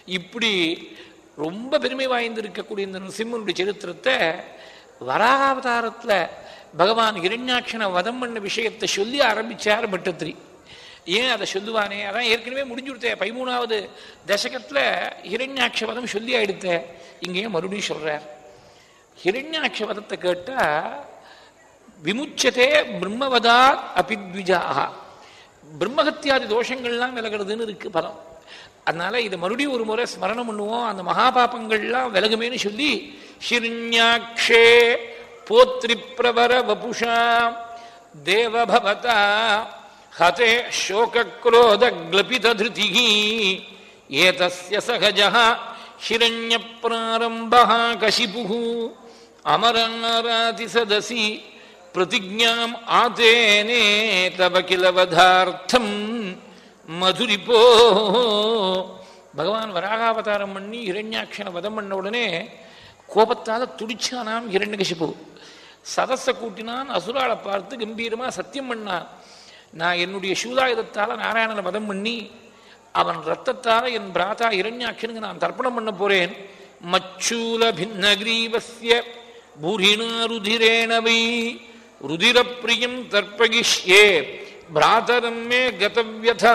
இப்படி ரொம்ப பெருமை வாய்ந்திருக்கக்கூடிய இந்த நரசிம்மனுடைய சரித்திரத்தை வராகாவதாரத்தில் பகவான் இரண்யாட்சனை வதம் பண்ண விஷயத்தை சொல்லி ஆரம்பிச்சார் பட்டத்திரி ஏன் அதை சொல்லுவானே அதான் ஏற்கனவே முடிஞ்சு கொடுத்தே பதிமூணாவது தசகத்தில் ஹிரண்யாட்ச வதம் சொல்லி ஆயிடுத்த இங்கேயும் மறுபடியும் சொல்றார் ஹிரண்யாட்ச வதத்தை கேட்டால் விமுச்சதே பிரம்மவதாத் அபித்விஜாக பிரம்மஹத்தியாதி தோஷங்கள்லாம் விலகிறதுன்னு இருக்கு பதம் அதனால இதை மறுபடியும் ஒரு முறை ஸ்மரணம் பண்ணுவோம் அந்த மகாபாபங்கள்லாம் விலகுமேன்னு சொல்லி ஹிரண்யாட்சே போத்ரி பிரவர வபுஷா தேவபவதா ஹதே சோகக்ரோத கிளபித திருதிகி ஏதஸ்ய சகஜः ஹிரண்ய பிராரம்பः கசிபுः அமராராதி சதசி பிரதிஜாம் ஆதேனே தவ கில வதார்த்தம் மதுரிப்போ பகவான் வராகாவதாரம் பண்ணி இரண்யாட்சனை வதம் பண்ண உடனே கோபத்தால துடிச்சானாம் இரண்யகசிபு சதஸை கூட்டினான் அசுராளை பார்த்து கம்பீரமா சத்தியம் பண்ணான் நான் என்னுடைய சூதாயுதத்தால நாராயணனை வதம் பண்ணி அவன் ரத்தத்தால என் பிராதா இரண்யாட்சனுக்கு நான் தர்ப்பணம் பண்ண போறேன் மச்சூல பின்னகிரீவசிய பூரிணா ருதிரேணவை ருதிரப்பிரியம் தர்ப்பகிஷ்யே பிராதரம் மே கதவியதா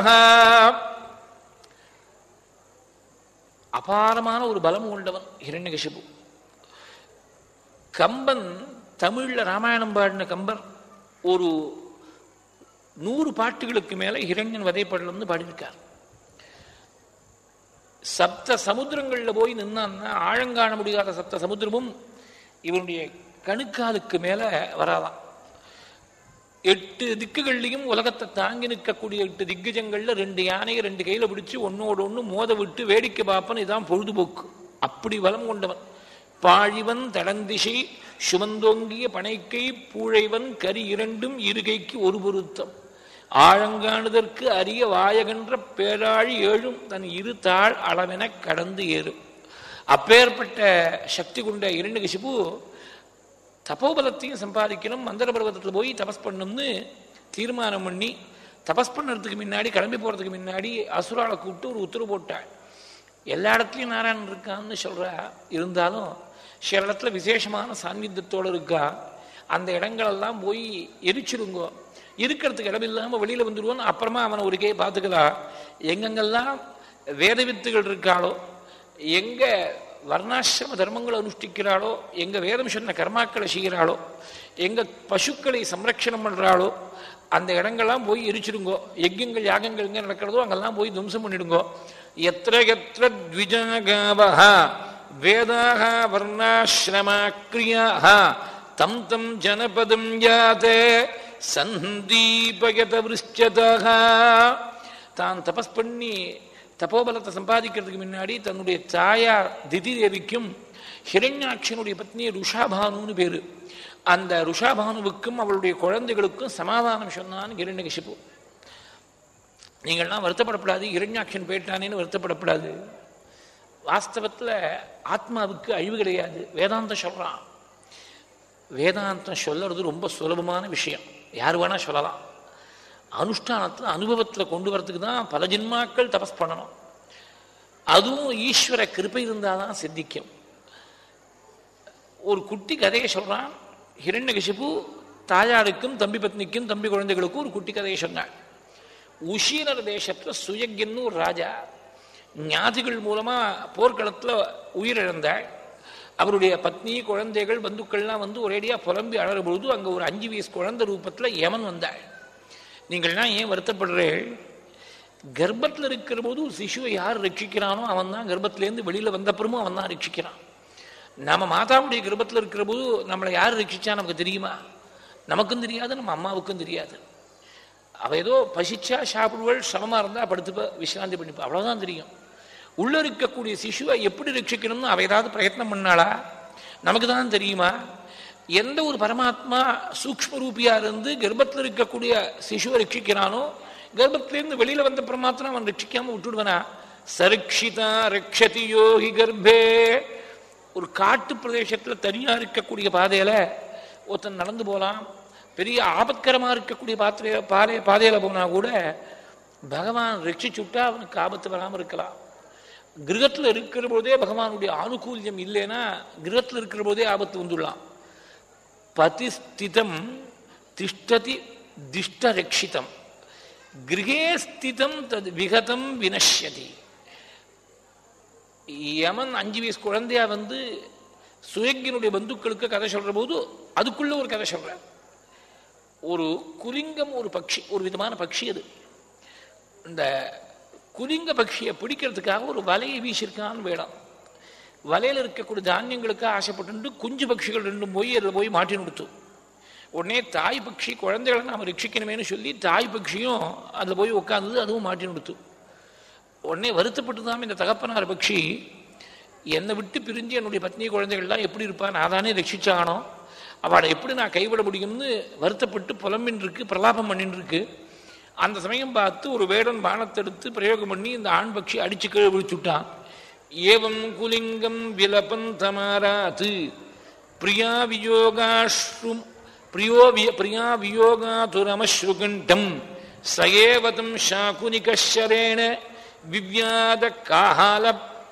அபாரமான ஒரு பலம் கொண்டவன் ஹிரண்யகசிபு கம்பன் தமிழ்ல ராமாயணம் பாடின கம்பர் ஒரு நூறு பாட்டுகளுக்கு மேல ஹிரண்யன் வதைப்படலம்னு பாடியிருக்கார் சப்த சமுத்திரங்கள்ல போய் நின்னான்னா ஆழங்காண முடியாத சப்த சமுத்திரமும் இவனுடைய கணுக்காலுக்கு மேல வராதாம் எட்டு திக்குகள்லையும் உலகத்தை தாங்கி நிற்கக்கூடிய எட்டு திగ్గஜங்கள்ல ரெண்டு யானையை ரெண்டு கையில பிடிச்சு ஒன்னோட ஒண்ணு மோத விட்டு வேடிக்கை பார்ப்பன் இதான் பொழுதுபோக்கு அப்படி வலம் கொண்டவன் பாழிவன் தடந்திசை சுமந்தோங்கிய பனைக்கை பூழைவன் கரி இரண்டும் இருகைக்கு ஒரு பொருத்தம் ஆழங்காணுதற்கு அரிய வாயகன்ற பேராழி ஏழும் தன் இரு தாழ் அளவென கடந்து ஏறும் அப்பேற்பட்ட சக்தி கொண்ட இரண்டு தபோபலத்தையும் சம்பாதிக்கணும் மந்திர பர்வதத்தில் போய் தபஸ் பண்ணணும்னு தீர்மானம் பண்ணி தபஸ் பண்ணுறதுக்கு முன்னாடி கிளம்பி போகிறதுக்கு முன்னாடி அசுராலை கூப்பிட்டு ஒரு உத்தரவு போட்டாள் எல்லா இடத்துலையும் நாராயணன் இருக்கான்னு சொல்கிறா இருந்தாலும் சில இடத்துல விசேஷமான சாநித்தியத்தோடு இருக்கா அந்த இடங்களெல்லாம் போய் எரிச்சிருங்கோ இருக்கிறதுக்கு இடம் இல்லாமல் வெளியில் வந்துடுவோன்னு அப்புறமா அவனை ஒரு கே பார்த்துக்கலாம் எங்கெங்கெல்லாம் வேத வித்துகள் இருக்காளோ எங்கே வர்ணாசிரம தர்மங்களை அனுஷ்டிக்கிறாளோ எங்க வேதம் சொன்ன கர்மாக்களை செய்கிறாளோ எங்க பசுக்களை சம்ரட்சணம் பண்றாளோ அந்த இடங்கள்லாம் போய் எரிச்சிருங்கோ யஜ்யங்கள் யாகங்கள் எங்க நடக்கிறதோ அங்கெல்லாம் போய் துவம்சம் பண்ணிடுங்கோ எத்திர எத்திர த்விஜாகாவஹ வேதாக வர்ணாசிரமாக்கிரியாக தம் தம் ஜனபதம் யாதே சந்தீபகத விருஷ்சதாக தான் தபஸ் பண்ணி தபோபலத்தை சம்பாதிக்கிறதுக்கு முன்னாடி தன்னுடைய தாயார் திதி தேவிக்கும் ஹிரண்யாட்சியனுடைய பத்னி ருஷாபானுன்னு பேரு அந்த ருஷாபானுவுக்கும் அவளுடைய குழந்தைகளுக்கும் சமாதானம் சொன்னான் ஹிரண்யகசிப்பு நீங்கள்லாம் வருத்தப்படப்படாது ஹிரண்யாட்சன் போயிட்டானேன்னு வருத்தப்படப்படாது வாஸ்தவத்தில் ஆத்மாவுக்கு அழிவு கிடையாது வேதாந்தம் சொல்றான் வேதாந்தம் சொல்றது ரொம்ப சுலபமான விஷயம் யார் வேணா சொல்லலாம் அனுஷ்டானத்தில் அனுபவத்தில் கொண்டு வரதுக்கு தான் பல ஜென்மாக்கள் தபஸ் பண்ணணும் அதுவும் ஈஸ்வர கிருப்பை இருந்தால் தான் சித்திக்கும் ஒரு குட்டி கதையை சொல்றான் ஹிரண்யகசிபு தாயாருக்கும் தம்பி பத்னிக்கும் தம்பி குழந்தைகளுக்கும் ஒரு குட்டி கதையை சொன்னாள் உஷீனர் தேசத்துல சுயக்கின்னு ஒரு ராஜா ஞாதிகள் மூலமா போர்க்களத்துல உயிரிழந்தாள் அவருடைய பத்னி குழந்தைகள் பந்துக்கள்லாம் வந்து ஒரேடியா புலம்பி அழற பொழுது அங்க ஒரு அஞ்சு வயசு குழந்தை ரூபத்துல யமன் வந்தாள் நீங்கள்லாம் ஏன் வருத்தப்படுறேள் கர்ப்பத்தில் இருக்கிற போது ஒரு சிசுவை யார் ரட்சிக்கிறானோ அவன் தான் கர்ப்பத்திலேருந்து வெளியில வந்தப்புறமும் அவன் தான் ரட்சிக்கிறான் நம்ம மாதாவுடைய கர்ப்பத்தில் இருக்கிற போது நம்மளை யார் ரட்சிச்சா நமக்கு தெரியுமா நமக்கும் தெரியாது நம்ம அம்மாவுக்கும் தெரியாது அவ ஏதோ பசிச்சா சாப்பிடுவள் சமமா இருந்தா படுத்துப்ப விசிராந்தி பண்ணிப்பா அவ்வளவுதான் தெரியும் உள்ள இருக்கக்கூடிய சிசுவை எப்படி ரட்சிக்கணும்னு அவ ஏதாவது பிரயத்னம் பண்ணாளா நமக்கு தான் தெரியுமா எந்த ஒரு பரமாத்மா சூக்ம ரூபியா இருந்து கர்ப்பத்தில் இருக்கக்கூடிய சிசுவை ரட்சிக்கிறானோ கர்ப்பத்திலேருந்து வெளியில வந்த பரமாத்மா அவன் ரட்சிக்காம விட்டுடுவனா சரக்ஷிதா ரக்ஷதி யோகி கர்ப்பே ஒரு காட்டு பிரதேசத்துல தனியா இருக்கக்கூடிய பாதையில ஒருத்தன் நடந்து போலாம் பெரிய ஆபத்கரமா இருக்கக்கூடிய பாத்திர பாதை பாதையில போனா கூட பகவான் ரட்சிச்சுட்டா அவனுக்கு ஆபத்து வராம இருக்கலாம் கிரகத்தில் இருக்கிற போதே பகவானுடைய ஆனுகூல்யம் இல்லைன்னா கிரகத்தில் இருக்கிற போதே ஆபத்து வந்துடலாம் பதிஸ்திதம் திஷ்டதி திஷ்டரட்சிதம் கிரகே ஸ்திதம் தது விகதம் வினஷ்யதி யமன் அஞ்சு வயசு குழந்தையா வந்து சுயக்கினுடைய பந்துக்களுக்கு கதை சொல்ற போது அதுக்குள்ள ஒரு கதை சொல்ற ஒரு குலிங்கம் ஒரு பட்சி ஒரு விதமான பட்சி அது இந்த குலிங்க பட்சியை பிடிக்கிறதுக்காக ஒரு வலையை வீசியிருக்கான்னு வேடம் வலையில் இருக்கக்கூடிய தானியங்களுக்கு ஆசைப்பட்டு குஞ்சு பட்சிகள் ரெண்டும் போய் அதில் போய் மாட்டி நிறுத்து உடனே தாய் பட்சி குழந்தைகளை நாம் ரட்சிக்கணுமேனு சொல்லி தாய் பட்சியும் அதில் போய் உட்காந்தது அதுவும் மாட்டி நிறுத்து உடனே வருத்தப்பட்டு தான் இந்த தகப்பனார் பட்சி என்னை விட்டு பிரிஞ்சு என்னுடைய பத்னி குழந்தைகள்லாம் எப்படி இருப்பா நான் தானே ரட்சிச்சானோ அவளை எப்படி நான் கைவிட முடியும்னு வருத்தப்பட்டு புலம்பின் இருக்கு பிரலாபம் பண்ணின்னு இருக்கு அந்த சமயம் பார்த்து ஒரு வேடன் பானத்தெடுத்து பிரயோகம் பண்ணி இந்த ஆண் பட்சி அடிச்சு கீழே விழிச்சுட்டான் ஏவம் குலிங்கம் விலபன் தமாராத்து பிரியா வியோகாஸ்ரும் பிரியோ விய பிரியா வியோகாதுரமஸ்ருகண்டம் சயேவதம் ஷாகுனிகஷரேண விவ்யாத கால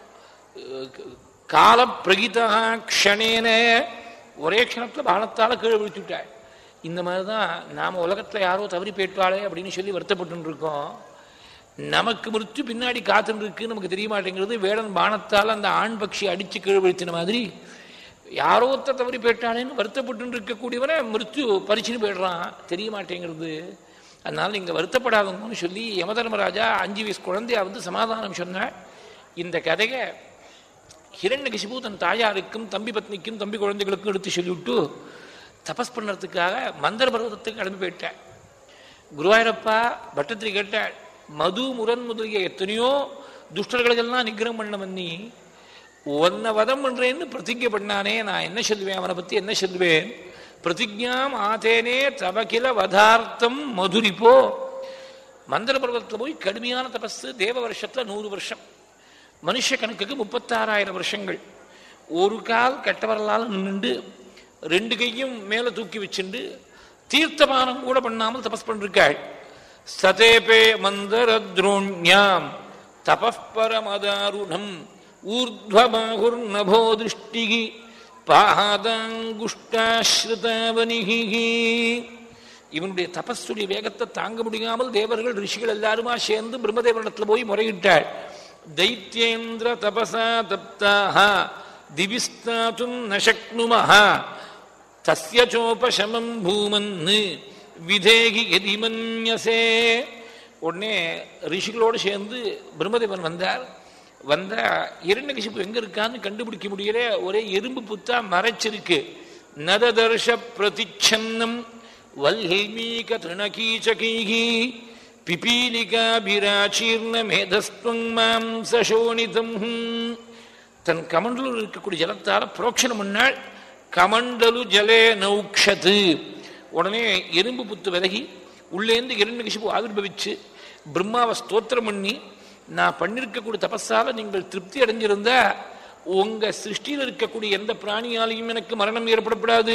கால பிரகிதா க்ஷணேன ஒரே க்ஷணத்தில் பானத்தால் கீழே விழிச்சுட்டாள் இந்த மாதிரி தான் நாம் உலகத்தில் யாரோ தவறி போயிட்டாளே அப்படின்னு சொல்லி வருத்தப்பட்டு இருக்கோம் நமக்கு மிருத்து பின்னாடி காத்துன்னு இருக்கு நமக்கு தெரிய மாட்டேங்கிறது வேடன் பானத்தால் அந்த ஆண் பட்சி அடித்து கீழே விழுத்தின மாதிரி யாரோ ஒருத்தர் தவறி போயிட்டாளேன்னு வருத்தப்பட்டு இருக்கக்கூடியவனை மிருத்து பறிச்சுன்னு போயிடுறான் தெரிய மாட்டேங்கிறது அதனால நீங்கள் வருத்தப்படாதவங்கன்னு சொல்லி யமதர்மராஜா அஞ்சு வயசு குழந்தையா வந்து சமாதானம் சொன்னாள் இந்த கதையை ஹிரண்யகசிபு தன் தாயாருக்கும் தம்பி பத்னிக்கும் தம்பி குழந்தைகளுக்கும் எடுத்து சொல்லிவிட்டு தபஸ் பண்ணுறதுக்காக மந்திர பர்வதத்துக்கு கிளம்பி போயிட்டேன் குருவாயூரப்பா பட்டத்திரி கேட்டாள் மது முரண் முதலிய எத்தனையோ துஷ்டர்களுக்கெல்லாம் நிகிரம் பண்ண பண்ணி உன்னை வதம் பண்றேன்னு பிரதிஜை பண்ணானே நான் என்ன சொல்லுவேன் அவனை பத்தி என்ன சொல்லுவேன் பிரதிஜாம் ஆதேனே தவகில வதார்த்தம் மதுரிப்போ மந்திர பர்வத்தில் போய் கடுமையான தபஸ் தேவ வருஷத்துல நூறு வருஷம் மனுஷ கணக்குக்கு முப்பத்தாறாயிரம் வருஷங்கள் ஒரு கால் கெட்டவரலால் நின்றுண்டு ரெண்டு கையும் மேலே தூக்கி வச்சுண்டு தீர்த்தபானம் கூட பண்ணாமல் தபஸ் பண்ணிருக்காள் சதேபே மந்தர துரோண்யாம் தபப்பரமதாருணம் ஊர்ಧ್ವபாகுர் நபோ திருஷ்டிகி பாதாங்குஷ்டாஸ்ருதாவனிகி இவனுடைய தபஸுடைய வேகத்தை தாங்க முடியாமல் தேவர்கள் ரிஷிகள் எல்லாருமா சேர்ந்து பிரம்மதேவனிடத்தில் போய் முறையிட்டாள் தைத்யேந்திர தபசா தப்தாக திவிஸ்தாத்தும் நசக்னுமஹ தஸ்ய சோபசமம் பூமன்னு விதேகி எதி மன்யசே உடனே ரிஷிகளோடு சேர்ந்து பிரம்மதேவன் வந்தார் வந்த இரண்டகிசிப்பு எங்க இருக்கான்னு கண்டுபிடிக்க முடியல ஒரே எறும்பு புத்தா மறைச்சிருக்கு நததர்ஷ பிரதிச்சன்னம் வல்ஹிமீக திருணகீச்சகீகி பிபீலிகாபிராச்சீர்ண மேதஸ்துவங் மாம் சசோனிதம் தன் கமண்டலூர் இருக்கக்கூடிய ஜலத்தால புரோக்ஷனம் பண்ணாள் கமண்டலு ஜலே நௌக்ஷத்து உடனே எறும்பு புத்து விலகி உள்ளேந்து இரண்டு ஆவிர்பவிச்சு பிரம்மாவை ஸ்தோத்திரம் பண்ணி நான் பண்ணிருக்கக்கூடிய தபஸால நீங்கள் திருப்தி அடைஞ்சிருந்தா உங்க சிருஷ்டியில் இருக்கக்கூடிய எந்த பிராணியாலையும் எனக்கு மரணம் ஏற்படப்படாது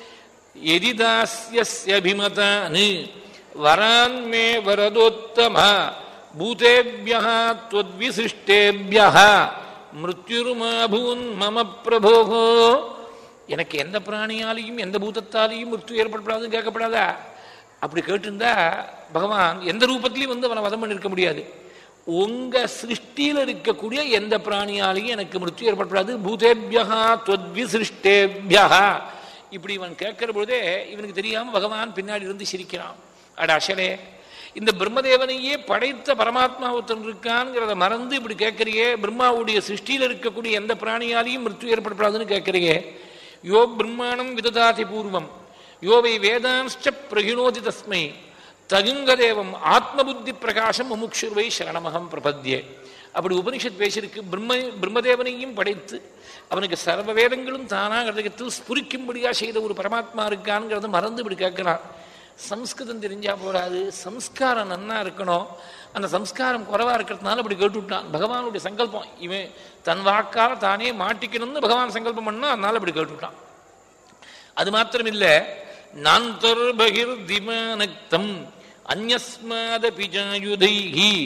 எதிதாஸ்யபிமதானு வரான் மே வரதோத்தம பூதேபியா त्वद्विशिष्टेभ्य மிருத்யுருமாபூன் மம பிரபோகோ எனக்கு எந்த பிராணியாலையும் எந்த பூதத்தாலையும் மிருத்து ஏற்படப்படாதுன்னு கேட்கப்படாதா அப்படி கேட்டிருந்தா பகவான் எந்த ரூபத்திலையும் வந்து அவனை வதம் பண்ணிருக்க முடியாது உங்க சிருஷ்டியில் இருக்கக்கூடிய எந்த பிராணியாலையும் எனக்கு மிருத்து ஏற்படப்படாது பூதேபியா தொத்விசிருஷ்டேபியா இப்படி இவன் கேட்கிற பொழுதே இவனுக்கு தெரியாம பகவான் பின்னாடி இருந்து சிரிக்கிறான் அட அசலே இந்த பிரம்மதேவனையே படைத்த பரமாத்மா ஒருத்தன் இருக்கான்ங்கிறத மறந்து இப்படி கேட்கறியே பிரம்மாவுடைய சிருஷ்டியில் இருக்கக்கூடிய எந்த பிராணியாலையும் மிருத்து ஏற்படப்படாதுன்னு கேட்கறியே யோ பிரம்மாணம் விததாதி பூர்வம் யோவை வேதாம்ச்ச பிரகிணோதி தஸ்மை தகுங்கதேவம் ஆத்ம புத்தி பிரகாசம் முமுக்ஷுர்வை சரணமகம் பிரபத்யே அப்படி உபனிஷத் பேசியிருக்கு பிரம்ம பிரம்மதேவனையும் படைத்து அவனுக்கு சர்வ வேதங்களும் தானாக ஹிருதயத்தில் ஸ்புரிக்கும்படியா செய்த ஒரு பரமாத்மா இருக்கான்ங்கிறத மறந்து இப்படி கேட்கிறான் சம்ஸ்கிருதம் தெரிஞ்சா போறாது சம்ஸ்காரம் நன்னா இருக்கணும் அந்த சம்ஸ்காரம் குறைவா இருக்கிறதுனால அப்படி கேட்டுவிட்டான் பகவானுடைய சங்கல்பம் இவன் தன் வாக்கால தானே மாட்டிக்கணும்னு பகவான் சங்கல்பம் பண்ணா அதனால அப்படி கேட்டுவிட்டான் அது மாத்திரம் இல்ல நாந்தர்பகிர் திமானக்தம் அந்யஸ்மாதபி ஜாயுதைஹி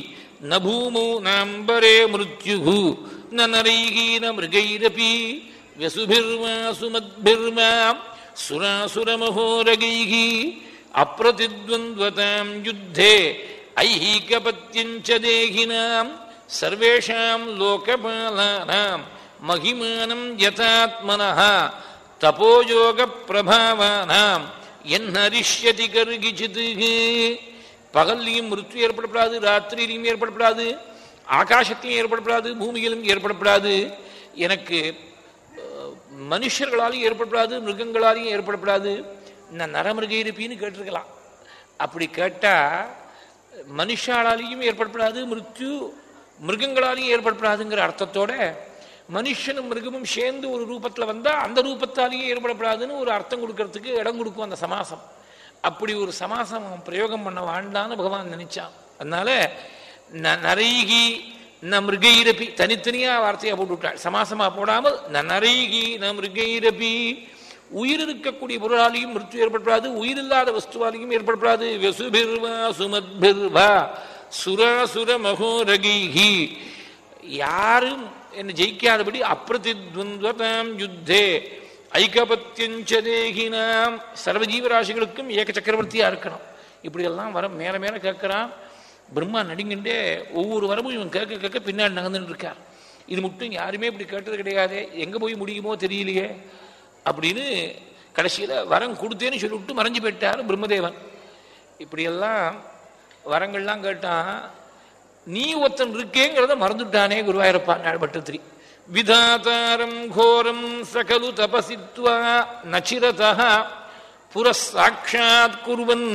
ந பூமௌ நாம்பரே மிருத்யு ந நரைகி ந மிருகைரபி வசுபிர்மா சுமத்பிர்மா சுராசுரமகோரகைகி அப்பிரதித்வந்த்வதாம் யுத்தே ஐஹீகபத்யஞ்ச தேகினாம் சர்வேஷாம் லோகபாலானாம் மகிமானம் யதாத்மனः தபோயோக பிரபாவானாம் என்னரிஷ்யதி கருகிச்சிது பகல்லையும் மிருத்து ஏற்படப்படாது ராத்திரியிலையும் ஏற்படப்படாது ஆகாசத்திலையும் ஏற்படப்படாது பூமியிலும் ஏற்படப்படாது எனக்கு அஹ், மனுஷர்களாலையும் ஏற்படப்படாது மிருகங்களாலையும் ஏற்படப்படாது நான் நரமிருக இருப்பின்னு கேட்டிருக்கலாம் அப்படி கேட்டா மனுஷாலாலையும் ஏற்படப்படாது மிருத்யு மிருகங்களாலையும் ஏற்படப்படாதுங்கிற அர்த்தத்தோட மனுஷனும் மிருகமும் சேர்ந்து ஒரு ரூபத்துல வந்தா அந்த ரூபத்தாலேயே ஏற்படப்படாதுன்னு ஒரு அர்த்தம் கொடுக்கறதுக்கு இடம் கொடுக்கும் அந்த சமாசம் அப்படி ஒரு சமாசம் அவன் பிரயோகம் பண்ண வேண்டான்னு பகவான் நினைச்சான் அதனால ந- நரைகி ந மிருகைரபி தனித்தனியா வார்த்தையா போட்டு விட்டாள் சமாசமா போடாமல் ந நரைகி ந மிருகைரபி உயிர் இருக்கக்கூடிய பொருளாலையும் மிருத்து ஏற்படப்படாது உயிர் இல்லாத வஸ்துவாலையும் ஏற்படப்படாது வெசுபிர்வா சுமத்பிர்வா சுராசுர மகோரகீஹி யாரும் என்னை ஜெயிக்காதபடி அப்பிரதித்வந்தாம் யுத்தே ஐகபத்தியஞ்ச தேகினாம் சர்வ ஜீவராசிகளுக்கும் ஏக சக்கரவர்த்தியா இருக்கணும் இப்படியெல்லாம் வர மேல மேல கேட்கிறான் பிரம்மா நடிங்கின்றே ஒவ்வொரு வரமும் இவன் கேட்க கேட்க பின்னாடி நகர்ந்துட்டு இருக்கார் இது மட்டும் யாருமே இப்படி கேட்டது கிடையாதே எங்க போய் முடியுமோ தெரியலையே அப்படின்னு கடைசியில வரம் கொடுத்தேன்னு சொல்லிவிட்டு மறைஞ்சு போயிட்டார் பிரம்மதேவன் இப்படியெல்லாம் வரங்கள்லாம் கேட்டான் நீ ஒருத்தன் இருக்கேங்கிறத மறந்துட்டானே குருவாயூரப்பா நாள்பட்டத்திரி விதாதாரம் கோரம் சகலு தபசித்வா நச்சிரதா புர சாட்சாத் குருவன்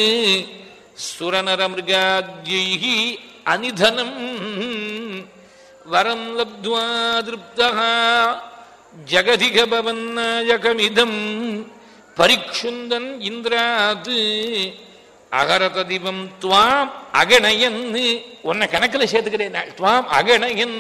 சுரநரமிருகாத்யைஹி அனிதனம் வரம் லப்த்வா திருப்தா ஜகதிக பவன்னாயகமிதம் பரிக்ஷுந்தன் இந்திராத் அகரததிவம் துவாம் அகணயன் உன்னை கணக்கில் சேர்த்துக்கிறேன் நான். துவாம் அகணயன்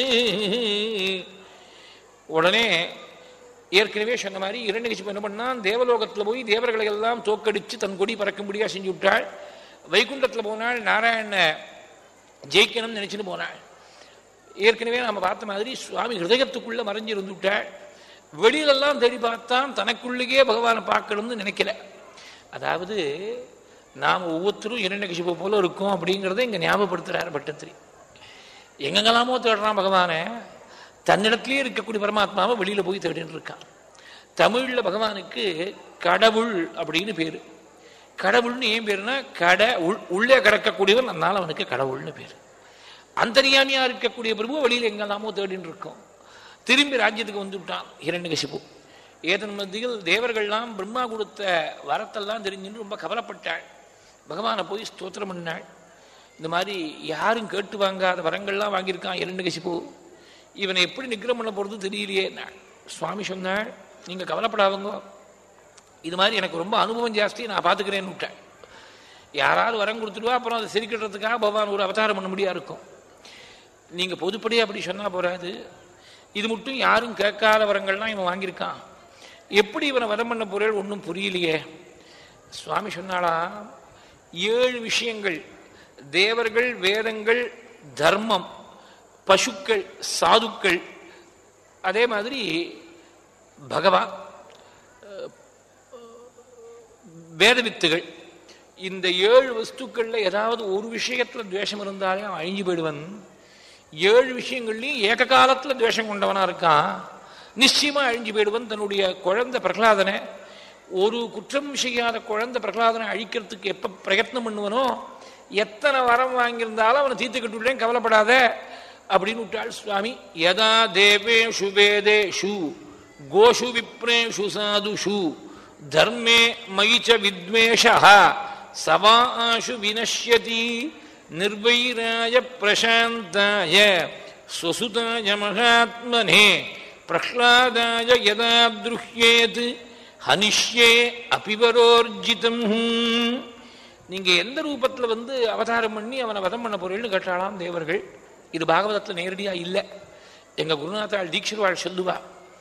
உடனே ஏற்கனவே சொன்ன மாதிரி இரண்டு என்ன பண்ணான் தேவலோகத்தில் போய் தேவர்களை எல்லாம் தோக்கடிச்சு தன் கொடி பறக்கும்படியா செஞ்சு விட்டாள் வைகுண்டத்தில் போனாள் நாராயண ஜெயிக்கணும்னு நினைச்சுட்டு போனாள் ஏற்கனவே நாம பார்த்த மாதிரி சுவாமி ஹிருதயத்துக்குள்ள மறைஞ்சு இருந்து விட்டாள் வெளியிலெல்லாம் தேடி பார்த்தான் தனக்குள்ளேயே பகவானை பார்க்கணும்னு நினைக்கல அதாவது நாம் ஒவ்வொருத்தரும் இரண்யகசிபு போல இருக்கோம் அப்படிங்கிறத இங்க ஞாபகப்படுத்துறார் பட்டத்திரி எங்கெங்கெல்லாமோ தேடுறான் பகவானை தன்னிடத்திலேயே இருக்கக்கூடிய பரமாத்மாவை வெளியில போய் தேடின்னு இருக்கான் தமிழ்ல பகவானுக்கு கடவுள் அப்படின்னு பேரு கடவுள்னு ஏன் பேருனா கட உள்- உள்ளே கிடக்கக்கூடியவன் அதனால அவனுக்கு கடவுள்னு பேரு அந்தரியாமியா இருக்கக்கூடிய பிரபு வெளியில எங்கெல்லாமோ தேடின்னு இருக்கோம் திரும்பி ராஜ்யத்துக்கு வந்து விட்டான் இரண்யகசிபு ஏதன் மத்தியில் தேவர்கள்லாம் பிரம்மா கொடுத்த வரத்தெல்லாம் தெரிஞ்சுன்னு ரொம்ப கவலைப்பட்டாள் பகவானை போய் ஸ்தோத்திரம் பண்ணாள் இந்த மாதிரி யாரும் கேட்டு வாங்காத வரங்கள்லாம் வாங்கியிருக்கான் இரண்யகசிபு இவனை எப்படி நிக்கிரம் பண்ண போறது தெரியலையே சுவாமி சொன்னாள் நீங்க கவலைப்படாதவங்க இது மாதிரி எனக்கு ரொம்ப அனுபவம் ஜாஸ்தி நான் பார்த்துக்கிறேன்னு விட்டேன் யாராவது வரம் கொடுத்துடுவா அப்புறம் அதை சிரிக்கிறதுக்காக பகவான் ஒரு அவதாரம் பண்ண முடியா இருக்கும் நீங்க பொதுப்படியே அப்படி சொன்னா போறாது இது மட்டும் யாரும் கேட்காத வரங்கள்லாம் இவன் வாங்கியிருக்கான் எப்படி இவனை வதம் பண்ண போறேன் ஒன்றும் புரியலையே சுவாமி சொன்னாளா ஏழு விஷயங்கள் தேவர்கள் வேதங்கள் தர்மம் பசுக்கள் சாதுக்கள் அதே மாதிரி பகவான் வேதவித்துகள் இந்த ஏழு வஸ்துக்கள்ல ஏதாவது ஒரு விஷயத்துல துவேஷம் இருந்தாலே அவன் அழிஞ்சு போயிடுவன் ஏழு விஷயங்கள்லையும் ஏக காலத்துல துவேஷம் கொண்டவனா இருக்கான் நிச்சயமா அழிஞ்சு போயிடுவன் தன்னுடைய குழந்தை பிரகலாதனை ஒரு குற்றம் செய்யாத குழந்தை பிரகலாதனை அழிக்கிறதுக்கு எப்ப பிரயத்னம் பண்ணுவனோ எத்தனை வரம் வாங்கியிருந்தாலும் அவனை தீர்த்துக்கிட்டுள்ளேன் கவலைப்படாத அப்படின்னு விட்டாள் சுவாமி யதா தேவேஷு வேதேஷு கோஷு விப்ரேஷு சாதுஷு தர்மே மயிச்ச வித்வேஷா சவாஷு வினஷ்யதி நிர்வைராய பிரசாந்தாய ஸ்வசுதாய மகாத்மனே பிரஹ்லாதாய யதா துருஹ்யேத் ஹனிஷ்யே அபிவரோர்ஜிதம் நீங்க எந்த ரூபத்துல வந்து அவதாரம் பண்ணி அவனை வதம் பண்ண போறீங்கன்னு கேட்டாலாம் தேவர்கள் இது பாகவதத்துல நேரடியா இல்லை எங்க குருநாத்தாள் தீட்சிர்வாள் சொல்லுவா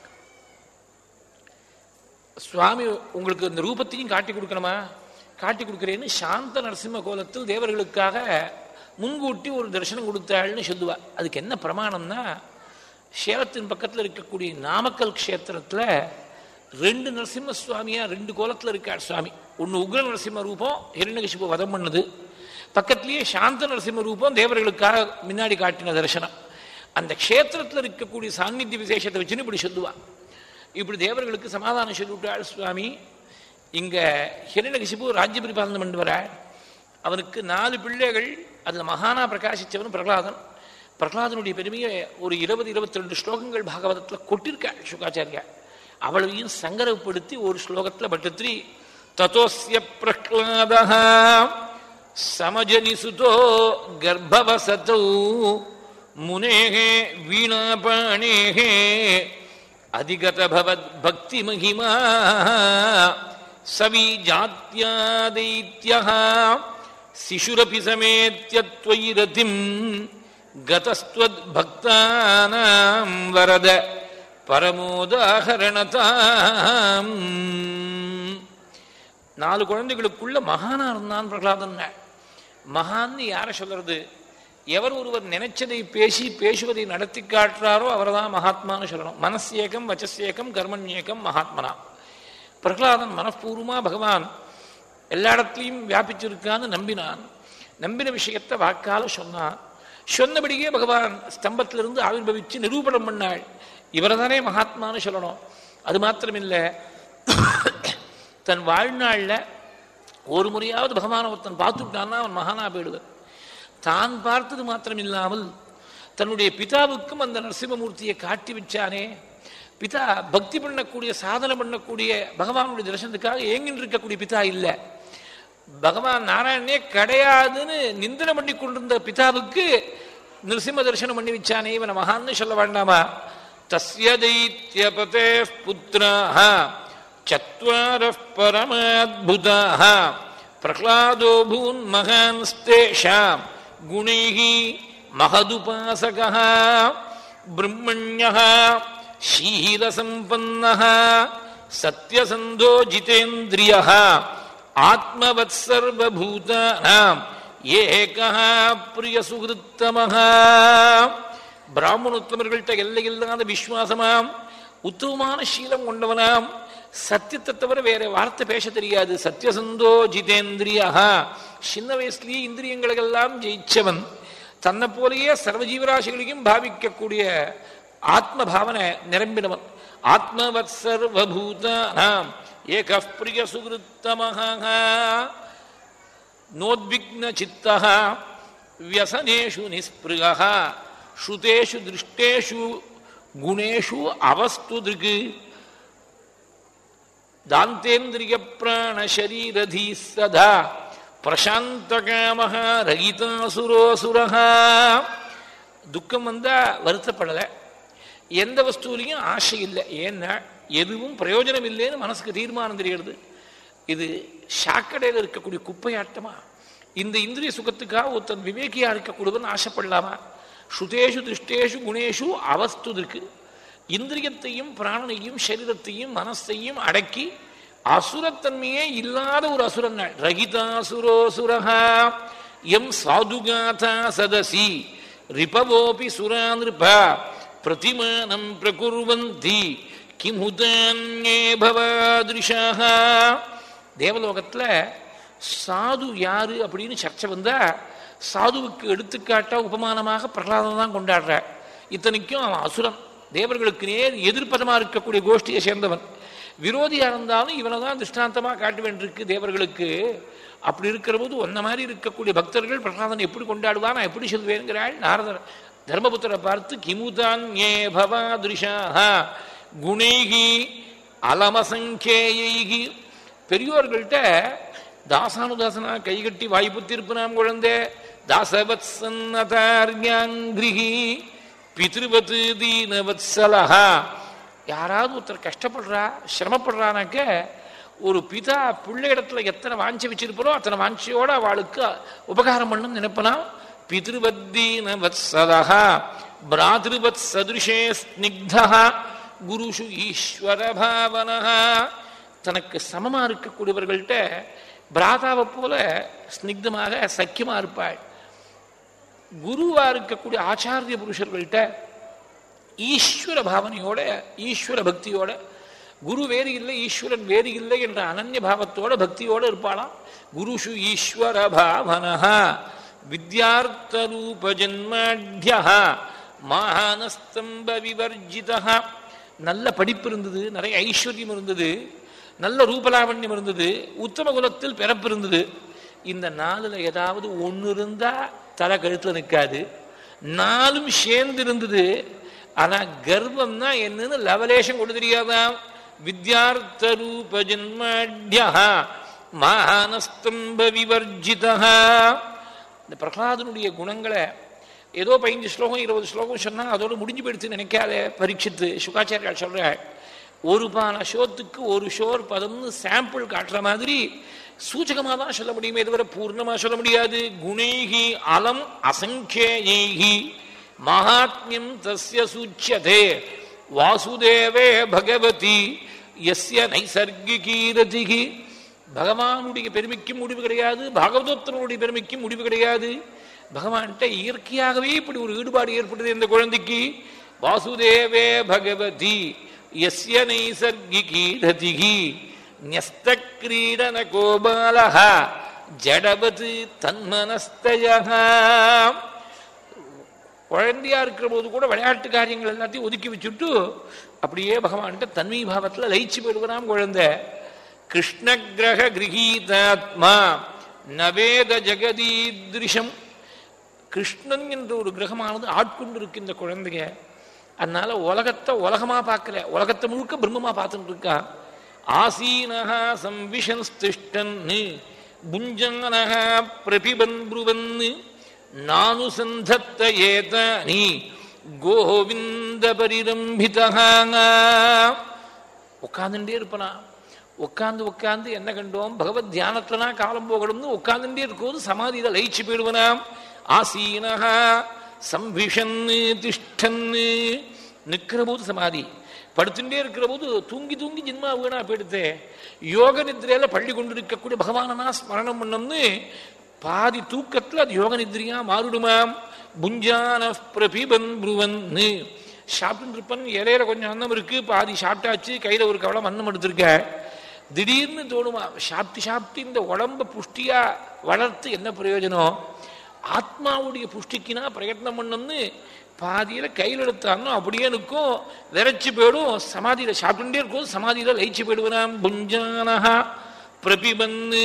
சுவாமி உங்களுக்கு இந்த ரூபத்தையும் காட்டி கொடுக்கணுமா காட்டி கொடுக்கிறேன்னு சாந்த நரசிம்ம கோலத்தில் தேவர்களுக்காக முன்கூட்டி ஒரு தரிசனம் கொடுத்தாள்னு சொல்லுவா அதுக்கு என்ன பிரமாணம்னா சேலத்தின் பக்கத்தில் இருக்கக்கூடிய நாமக்கல் க்ஷேத்திரத்தில் ரெண்டு நரசிம்ம சுவாமியா ரெண்டு கோலத்தில் இருக்கார் சுவாமி ஒன்று உக்ர நரசிம்ம ரூபம் ஹிரண்யகசிபு வதம் பண்ணது பக்கத்திலேயே சாந்த நரசிம்ம ரூபம் தேவர்களுக்காக முன்னாடி காட்டின தரிசனம் அந்த க்ஷேத்திரத்தில் இருக்கக்கூடிய சாநித்திய விசேஷத்தை வச்சுன்னு இப்படி சொல்லுவா இப்படி தேவர்களுக்கு சமாதானம் சொல்லிவிட்டாள் சுவாமி இங்க ஹிரண்யகசிபு ராஜ்ய பரிபாலனம் பண்ணி வர அவனுக்கு நாலு பிள்ளைகள் அதில் மகானா பிரகாசிச்சவன் பிரகலாதன் பிரகலாதனுடைய பெருமையை ஒரு இருபது இருபத்தி ரெண்டு ஸ்லோகங்கள் பாகவதத்தில் கொட்டிருக்காள் சுகாச்சாரியா அவளையும் சங்கரப்படுத்தி ஒரு ஸ்லோகத்தில் பட்டத்ரி ததோஸ்ய பிரஹ்லாத சமஜனிசுதோ கர்ப்பவசதௌ முனேகே வீணாபாணேகே அதிகத பவத் பக்தி மகிமா சவி ஜாத்யாதைத்யः சிசுரபி சமேத்ய त्वयि ரதிம் கதஸ்த்வத்பக்தானாம் வரத பரமோதாகரணதாம் நாலு குழந்தைகளுக்குள்ள மகானா இருந்தான் பிரகலாதன் மகான்னு யாரை சொல்றது எவர் ஒருவர் நினைச்சதை பேசி பேசுவதை நடத்தி காட்டுறாரோ அவர்தான் மகாத்மான்னு சொல்லணும் மனசேகம் வச்சசேகம் கர்மண்யேகம் மகாத்மனா பிரகலாதன் மனப்பூர்வமா பகவான் எல்லா இடத்துலையும் வியாபிச்சிருக்கான்னு நம்பினான் நம்பின விஷயத்தை வாக்கால சொன்னான் சொன்னபடியே பகவான் ஸ்தம்பத்திலிருந்து ஆவிர்வவிச்சு நிரூபணம் பண்ணாள் இவரை தானே மகாத்மான்னு சொல்லணும் அது மாத்திரமில்லை தன் வாழ்நாளில் ஒரு முறையாவது பகவானை ஒருத்தன் பார்த்துட்டான்னா அவன் மகானா போயிடுவார் தான் பார்த்தது மாத்திரம் இல்லாமல் தன்னுடைய பிதாவுக்கும் அந்த நரசிம்மமூர்த்தியை காட்டி வச்சானே பிதா பக்தி பண்ணக்கூடிய சாதனை பண்ணக்கூடிய பகவானுடைய தரிசனத்துக்காக ஏங்கின்னு இருக்கக்கூடிய பிதா இல்லை பகவான் நாராயணனே கிடையாதுன்னு நிந்தனை பண்ணி கொண்டிருந்த பிதாவுக்கு நிருசிம்ம தரிசனம் பண்ணி வச்சானே இவனை மகான்னு சொல்ல வேண்டாமா தஸ்ய தைத்தியபதே புத்திராः चत्वारः परमाद्भुताः प्रह्लादो भून्महांस्तेषाम् गुणैः महदुपासकः ब्रह्मण्यः शीलसम्पन्नः सत्यसन्धो जितेन्द्रियः आत्मवत्सर्वभूतानाम् ஏகः பிரியசுகிருத்தமः பிராமணோத்தமர்கள்ட்ட எல்லையில்லாத விஸ்வாசமாம் உத்தமமான சீலம் கொண்டவனாம் சத்தியத்தை தவிர வேற வார்த்தை பேச தெரியாது சத்தியசந்தோ ஜிதேந்திரியா சின்ன வயசுலயே இந்திரியங்களுக்கெல்லாம் ஜெயிச்சவன் தன்னை போலயே சர்வ ஜீவராசிகளையும் பாவிக்கக்கூடிய ஆத்ம பாவனை நிரம்பினவன் ஆத்மவத் சர்வபூதானாம் ஏக பிரிய சுகிருத்தமஹா நோத்விக்ன சித்தः व्यसनेषु निःस्पृहः श्रुतेषु दृष्टेषु गुणेषु अवस्तु दृक् दान्तेन्द्रियप्राणशरीरधी सदा பிரசாந்தகாமஹ ரகிதாசுரோசுரஹ துக்கம் வந்தா வருத்தப்படலை எந்த வஸ்துவிலையும் ஆசை இல்லை ஏன்னா எதுவும் பிரயோஜனம் இல்லைன்னு மனசுக்கு தீர்மானம் தெரிகிறது இது சாக்கடையில் இருக்கக்கூடிய குப்பையாட்டமா இந்த இந்திரிய சுகத்துக்காக ஒருத்தன் விவேகியா இருக்கக்கூடியவன் ஆசைப்படலாமா ஸ்ருதேஷு திருஷ்டேஷு குணேஷு அவஸ்து இருக்கு இந்திரியத்தையும் பிராணனையும் சரீரத்தையும் மனசையும் அடக்கி அசுரத்தன்மையே இல்லாத ஒரு அசுரன் ரகிதாசுரோசுரஹா எம் சாதுகாதா சதசி ரிபவோபி சுராநிருபா பிரதிமானம் பிரகுர்வந்தி கிமுதான்யே பவாதிருஷாக தேவலோகத்துல சாது யாரு அப்படின்னு சர்ச்சை வந்தா சாதுவுக்கு எடுத்துக்காட்டா உபமானமாக பிரகலாதம் தான் கொண்டாடுற இத்தனைக்கும் அவன் அசுரன் தேவர்களுக்கு நேர் எதிர்ப்பதமா இருக்கக்கூடிய கோஷ்டியை சேர்ந்தவன் விரோதியா இருந்தாலும் இவனை தான் திருஷ்டாந்தமா காட்ட வேண்டியிருக்கு தேவர்களுக்கு அப்படி இருக்கிற போது ஒன்ன மாதிரி இருக்கக்கூடிய பக்தர்கள் பிரகலாதன் எப்படி கொண்டாடுவா நான் எப்படி சொல்வேங்கிறாள் நாரதர் தர்மபுத்திரை பார்த்து கிமுதான் ஏ பவாதிருஷாக குணேகி அலமசங்கேயைகி பெரியோர்கள்ட்ட தாசானுதாசனா கைகட்டி வாய்ப்பு திருப்பினாம் குழந்தை தாசவத் சன்னதார்யாங்கிரிகி பித்ருவத் தீனவத்சலஹா யாராவது ஒருத்தர் கஷ்டப்படுறா சிரமப்படுறானாக்க ஒரு பிதா பிள்ளை இடத்துல எத்தனை வாஞ்சி வச்சிருப்பாரோ அத்தனை வாஞ்சியோட அவளுக்கு உபகாரம் பண்ணும் நினைப்பனா பிதிருவத்தீன வத்சதா பிராதிருவத் சதுஷே ஸ்னிக்தா குருஷு ஈஸ்வர பாவனா தனக்கு சமமா இருக்கக்கூடியவர்கள்ட்ட பிராதாவை போல ஸ்னிக்தமாக சக்கியமா இருப்பாள் குருவா இருக்கக்கூடிய ஆச்சாரிய புருஷர்கள்ட்ட ஈஸ்வர பாவனையோட ஈஸ்வர பக்தியோட குரு வேறு இல்லை ஈஸ்வரன் வேறு இல்லை என்ற அனன்ய பாவத்தோட பக்தியோட இருப்பாளாம் குருஷு ஈஸ்வர பாவனா வித்யார்த்த ரூப ஜன்மாட்ய மானஸ்தம்ப விவர்ஜிதா நல்ல படிப்பு இருந்தது நிறைய ஐஸ்வர்யம் இருந்தது நல்ல ரூபலாவண்யம் இருந்தது உத்தம குலத்தில் பிறப்பு இருந்தது இந்த நாலுல ஏதாவது ஒன்று இருந்தா தலை கழுத்துல நிற்காது நாலும் சேர்ந்து இருந்தது ஆனா கர்வம்னா என்னன்னு லவலேஷம் கொண்டு தெரியாதாம் வித்யார்த்த ரூப ஜன்மாட்யா மானஸ்தம்ப விவர்ஜிதா இந்த பிரகலாதனுடைய குணங்களை ஏதோ பதினஞ்சு ஸ்லோகம் இருபது ஸ்லோகம் சொன்னா அதோட முடிஞ்சு போயிடுத்து நினைக்காத பரீட்சித்து சுகாச்சாரியால் சொல்ற ஒரு பான ஷோத்துக்கு ஒரு ஷோர் பதம்னு சாம்பிள் காட்டுற மாதிரி சூச்சகமாக தான் சொல்ல முடியுமே தவிர பூர்ணமா சொல்ல முடியாது குணைகி அலம் அசங்கேயைகி மகாத்மியம் தஸ்ய சூச்சியதே வாசுதேவே பகவதி எஸ்ய நைசர்கிகீரதிகி பகவானுடைய பெருமைக்கும் முடிவு கிடையாது பாகவதோத்தரனுடைய பெருமைக்கும் முடிவு கிடையாது பகவான்கிட்ட இயற்கையாகவே இப்படி ஒரு ஈடுபாடு ஏற்பட்டது இந்த குழந்தைக்கு வாசுதேவே பகவதி எஸ்ய நைசர்கிகி ரதிகி ன்யஸ்த கிரீடன கோபாலஹ ஜடபது தன்மனஸ்தயா குழந்தையா இருக்கிற போது கூட விளையாட்டு காரியங்கள் எல்லாத்தையும் ஒதுக்கி வச்சுட்டு அப்படியே பகவான்கிட்ட தன்மை பாவத்தில் லயிச்சு போயிடுவனாம் குழந்தை கிருஷ்ண கிரக கிரகீதாத்மா நவேத ஜெகதீதிருஷம் கிருஷ்ணன் என்ற ஒரு கிரகமானது ஆட்கொண்டு இருக்கு இந்த குழந்தைங்க அதனால உலகத்தை உலகமா பார்க்கல உலகத்தை முழுக்க பிரம்மமா பார்த்துட்டு இருக்கா ஆசீனஹா சம்விஷன் திஷ்டன் புஞ்சனஹா பிரபிபன் புருவன் நானு சந்தத்த ஏதானி கோவிந்த பரிரம்பிதா உட்காந்துட்டே இருப்பனா உட்காந்து உட்காந்து என்ன கண்டோம் பகவத் தியானத்துலனா காலம் போகணும்னு உட்காந்துட்டே இருக்கும்போது சமாதியில லயிச்சு போயிடுவனாம் ஆசீனஹா சம்பிஷன்னு திஷ்டன்னு நிற்கிற போது சமாதி படுத்துட்டே இருக்கிற போது தூங்கி தூங்கி ஜின்மா வீணா போயிடுத்தே யோக நித்ரையில பள்ளி கொண்டு இருக்கக்கூடிய பகவானனா ஸ்மரணம் பண்ணம்னு பாதி தூக்கத்துல அது யோக நித்ரியா மாறிடுமாம் புஞ்சான பிரபிபன் புருவன்னு சாப்பிட்டு இருப்பன் இலையில கொஞ்சம் அன்னம் இருக்கு பாதி சாப்பிட்டாச்சு கையில ஒரு கவலம் அன்னம் எடுத்திருக்க திடீர்னு தோணுமா சாப்பிட்டு சாப்பிட்டு இந்த உடம்ப புஷ்டியா வளர்த்து என்ன பிரயோஜனம் ஆத்மாவுடைய புஷ்டிக்குனா பிரயத்னம் பண்ணணும்னு பாதியில கையில் எடுத்தாலும் அப்படியே நிற்கும் விரைச்சு போயிடும் சமாதியில சாப்பிட்டுட்டே இருக்கும் சமாதியில லயிச்சு போயிடுவனாம் புஞ்சானஹா பிரபிபன்னு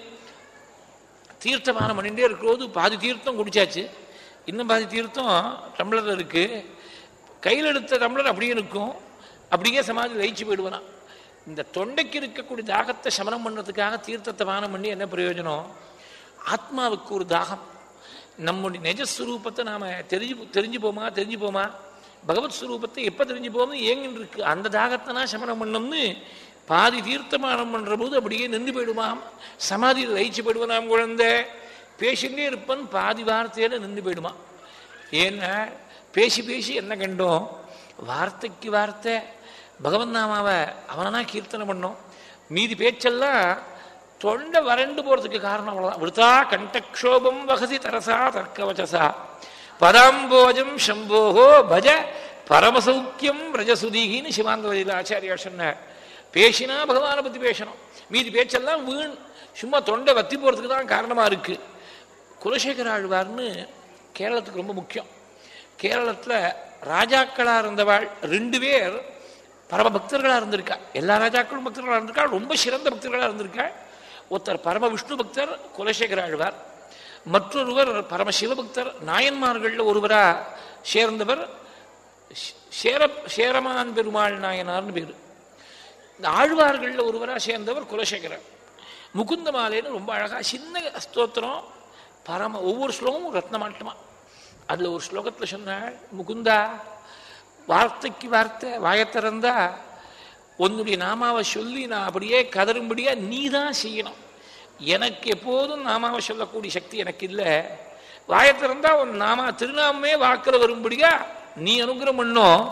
தீர்த்தபானம் பண்ணிட்டே இருக்கிறபோது பாதி தீர்த்தம் குடிச்சாச்சு இன்னும் பாதி தீர்த்தம் டம்ளர்ல இருக்கு கையில் எடுத்த டம்ளர் அப்படியே நிற்கும் அப்படியே சமாதி லயிச்சு போயிடுவனாம் இந்த தொண்டைக்கு இருக்கக்கூடிய தாகத்தை சமனம் பண்ணுறதுக்காக தீர்த்தத்தை பானம் பண்ணி என்ன பிரயோஜனம் ஆத்மாவுக்கு ஒரு தாகம் நம்முடைய நிஜஸ்வரூபத்தை நாம தெரிஞ்சு தெரிஞ்சு போமா தெரிஞ்சு போமா பகவத் ஸ்வரூபத்தை எப்போ தெரிஞ்சு போகணும் ஏங்கின்னு இருக்கு அந்த தாகத்தை நான் சமனம் பண்ணோம்னு பாதி தீர்த்தமானம் பண்ற போது அப்படியே நின்று போயிடுமாம் சமாதியில் லயிச்சு போயிடுவானாம் குழந்தை பேசிட்டே இருப்பன் பாதி வார்த்தையில நின்று போயிடுமா ஏன்னா பேசி பேசி என்ன கண்டோம் வார்த்தைக்கு வார்த்தை பகவன் நாமாவை அவனா கீர்த்தனை பண்ணோம் மீதி பேச்செல்லாம் தொண்டை வறண்டு போறதுக்கு காரணம் அவ்வளவுதான் விடுத்தா கண்டக்ஷோபம் வகசி தரசா தர்க்கவச்சசா பதாம்போஜம் சம்போகோ பஜ பரமசௌக்கியம் ரஜசுதீகின்னு சிவாந்த வழியில் ஆச்சாரியா சொன்னார் பேசினா பகவானை பத்தி பேசணும் மீதி பேச்செல்லாம் வீண் சும்மா தொண்டை வத்தி போறதுக்கு தான் காரணமா இருக்கு குலசேகர ஆழ்வார்னு கேரளத்துக்கு ரொம்ப முக்கியம் கேரளத்துல ராஜாக்களா இருந்தவாள் ரெண்டு பேர் பரம பக்தர்களா இருந்திருக்கா எல்லா ராஜாக்களும் பக்தர்களா இருந்திருக்கா ரொம்ப சிறந்த பக்தர்களா இருந்திருக்கா ஒருத்தர் பரம விஷ்ணு பக்தர் குலசேகர ஆழ்வார் மற்றொருவர் பரம சிவபக்தர் நாயன்மார்கள்ல ஒருவரா சேர்ந்தவர் சேர சேரமான் பெருமாள் நாயனார்னு பேரு இந்த ஆழ்வார்கள்ல ஒருவரா சேர்ந்தவர் குலசேகரர் முகுந்த மாலைன்னு ரொம்ப அழகா சின்ன ஸ்தோத்திரம் பரம ஒவ்வொரு ஸ்லோகமும் ரத்னமாட்டமா அதுல ஒரு ஸ்லோகத்துல சொன்னாள் முகுந்தா வார்த்தைக்கு வார்த்தை வாயத்திறந்தா உன்னுடைய நாமாவை சொல்லி நான் அப்படியே கதரும்படியா நீ தான் செய்யணும் எனக்கு எப்போதும் நாமாவை சொல்லக்கூடிய சக்தி எனக்கு இல்லை வாயத்திறந்தா உன் நாமா திருநாமே வாக்கில் வரும்படியா நீ அனுகிரம் பண்ணும்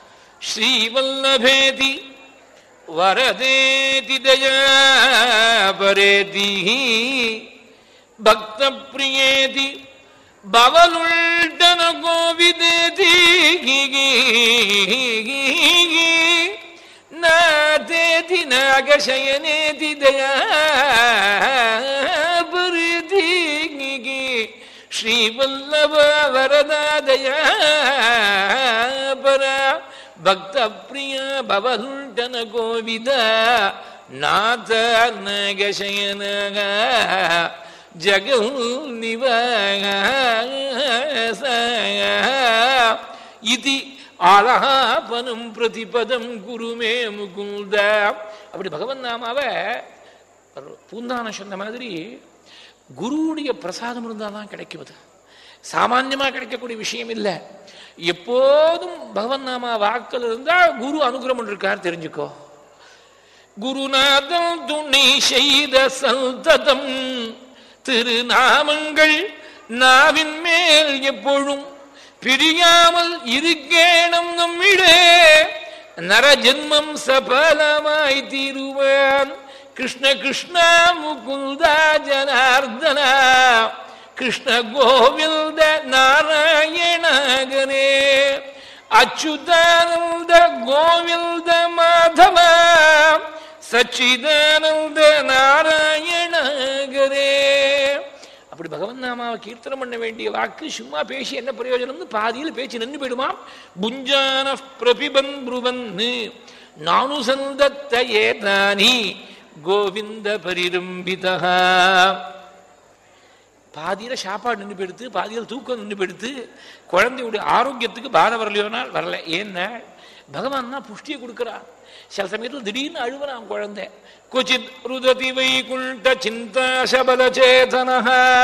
ஸ்ரீவல்லபேதி வரதேதி தயா பரேதி பக்த பிரியேதி பவலுள்டன கோவிதேதி நாதேதி நாகசயனேதி தயாபரிதி ஸ்ரீவல்லப வரதாதயா பர பக்த பிரிய பவலுண்டன கோவித நாத நகசயன ஜகல் நிவாச இது ஆலஹாபனம் பிரதிபதம் குருமே முகுந்த அப்படி பகவன் நாமாவை பூந்தான சொன்ன மாதிரி குருவுடைய பிரசாதம் இருந்தால் தான் கிடைக்குவது சாமான்யமாக கிடைக்கக்கூடிய விஷயம் இல்லை எப்போதும் பகவன் நாமா வாக்கள் இருந்தா குரு அனுகிரகம் இருக்கார் தெரிஞ்சுக்கோ குருநாதம் துணை செய்த சந்ததம் திருநாமங்கள் நாவின் மேல் எப்பொழும் பிரியாமல் இருக்கேணும் நம்மிடே நரஜன்மம் சபலமாய் தீருவான் கிருஷ்ண கிருஷ்ணா முகுந்தா ஜனார்தனா கிருஷ்ண கோவிந்த நாராயணகனே அச்சுதானந்த கோவிந்த மாதவ சச்சிதானந்த நாராயணகரே அப்படி பகவன் நாமாவை கீர்த்தனம் பண்ண வேண்டிய வாக்கு சும்மா பேசி என்ன பிரயோஜனம்னு பாதியில் பேச்சு நின்று போயிடுமாம் புஞ்சான பிரபிபன் புருவன் நானு சந்தத்த ஏதானி கோவிந்த பரிரம்பிதா பாதியில் சாப்பாடு நின்று போயிடுத்து பாதியில் தூக்கம் நின்று போயிடுத்து குழந்தையுடைய ஆரோக்கியத்துக்கு பாதை வரலையோனால் வரல ஏன்னா பகவான் தான் புஷ்டியை கொடுக்குறான் சில சமயத்தில் திடீர்னு அழுவறான் குழந்தை கொச்சித் ருததி வைகுண்ட சிந்தா சபல சேதனா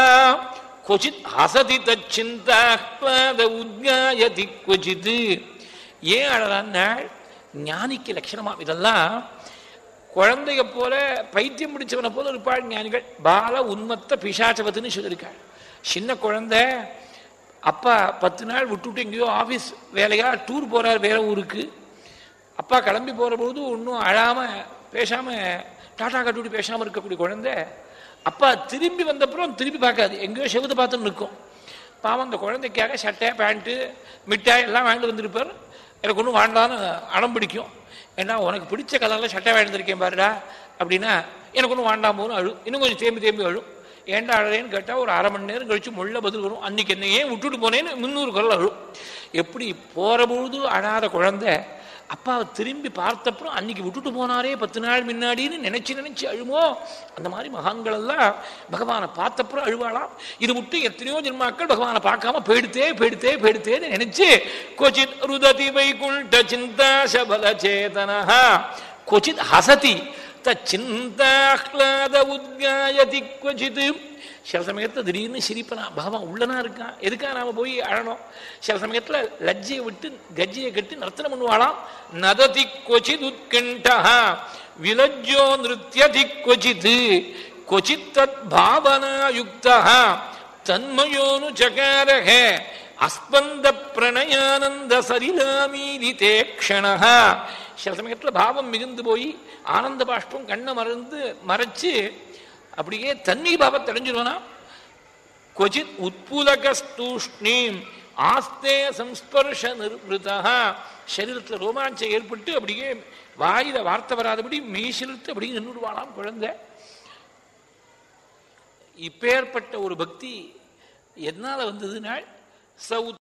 கொச்சித் ஹசதி தச்சிந்தாஹ்லாத உத்யாயதி கொச்சித் ஏன் அழறான்னா ஞானிக்கு லட்சணமா இதெல்லாம் குழந்தைய போல பைத்தியம் பிடிச்சவனை போல இருப்பாள் ஞானிகள் பால உன்மத்த பிசாச்சவத்துன்னு சொல்லியிருக்காள் சின்ன குழந்தை அப்பா பத்து நாள் விட்டுவிட்டு எங்கேயோ ஆஃபீஸ் வேலையா டூர் போறார் வேற ஊருக்கு அப்பா கிளம்பி போகிற பொழுது ஒன்றும் அழாமல் பேசாமல் டாட்டா கட்டுவிட்டு பேசாமல் இருக்கக்கூடிய குழந்தை அப்பா திரும்பி வந்தப்புறம் திரும்பி பார்க்காது எங்கேயோ செவத்தை பார்த்துன்னு நிற்கும் பாவம் அந்த குழந்தைக்காக சட்டை பேண்ட்டு மிட்டாய் எல்லாம் வாங்கிட்டு வந்திருப்பார் எனக்கு ஒன்றும் வேண்டான்னு அடம் பிடிக்கும் ஏன்னா உனக்கு பிடிச்ச கலரில் சட்டை வாங்கியிருக்கேன் பாருடா அப்படின்னா எனக்கு ஒன்றும் வேண்டாம் போதும் அழு இன்னும் கொஞ்சம் தேம்பி தேம்பி அழும் ஏன்டா அழறேன்னு கேட்டால் ஒரு அரை மணி நேரம் கழிச்சு முள்ள பதில் வரும் அன்னைக்கு என்ன ஏன் விட்டுட்டு போனேன்னு முன்னூறு குரல் அழும் எப்படி போகிற பொழுது அழாத குழந்தை அப்பாவை திரும்பி பார்த்தப்புறம் அன்னைக்கு விட்டுட்டு போனாரே பத்து நாள் முன்னாடின்னு நினைச்சு நினைச்சு அழுமோ அந்த மாதிரி மகான்கள் எல்லாம் பகவானை பார்த்தப்புறம் அழுவாளாம் இது மட்டும் எத்தனையோ ஜென்மாக்கள் பகவானை பார்க்காம போயிடுத்தே போயிடுத்தே போயிடுத்தேன்னு நினைச்சு கொச்சித் ருததி வைகுண்ட சிந்தா சபல சேதனா கொச்சித் ஹசதி தச்சிந்தாஹ்லாத உத்காயதி கொச்சித் சில சமயத்தில் திடீர்னு சிரிப்பனா பகவான் உள்ளனா இருக்கான் எதுக்காக நாம போய் அழணும் சில சமயத்தில் லஜ்ஜையை விட்டு கஜ்ஜையை கட்டி நர்த்தனம் பண்ணுவாளாம் நததி கொச்சித் உத்கண்டா விலஜ்ஜோ நிருத்தியதி கொச்சித் கொச்சித் தத் பாவனாயுக்தா தன்மயோனு சகாரக அஸ்பந்த பிரணயானந்த சரிலாமீதிதே க்ஷணா சில சமயத்தில் பாவம் மிகுந்து போய் ஆனந்த பாஷ்பம் கண்ணை மறந்து மறைச்சு அப்படியே தன்மை பாவத்தை அடைஞ்சிருவானா கொச்சித் உட்புலகஸ்தூஷ்ணீம் ஆஸ்தே சம்ஸ்பர்ஷ நிர்மிருதா சரீரத்தில் ரோமாஞ்சம் ஏற்பட்டு அப்படியே வாயில வார்த்தை வராதபடி மெய்சிலுத்து அப்படியே நின்றுடுவாளாம் குழந்தை இப்பேற்பட்ட ஒரு பக்தி எதனால வந்ததுனால் ச